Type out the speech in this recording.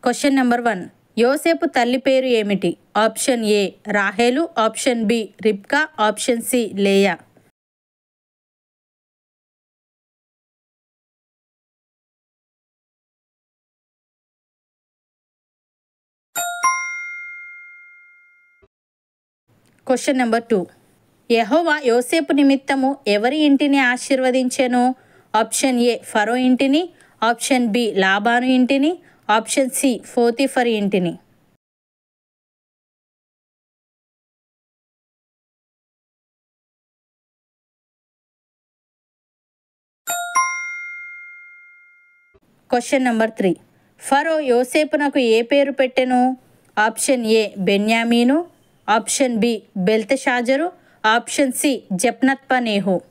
question number one యోసేపు తల్లి పేరు ఏమిటి ఆప్షన్ ఏ రాహేలు ఆప్షన్ బి రిబ్కా ఆప్షన్ సి లేయా క్వశ్చన్ నెంబర్ టూ యెహోవా యోసేపు నిమిత్తము ఎవరి ఇంటిని ఆశీర్వదించెను ఆప్షన్ ఏ ఫరో ఇంటిని ఆప్షన్ బి లాబాను ఇంటిని ఆప్షన్ సి ఫోతిఫర్ ఇంటిని క్వశ్చన్ నెంబర్ త్రీ ఫరో యోసేపునకు ఏ పేరు పెట్టెను ఆప్షన్ ఏ బెన్యామీను ఆప్షన్ బి బెల్తెషాజరు ఆప్షన్ సి జప్నత్పనేహు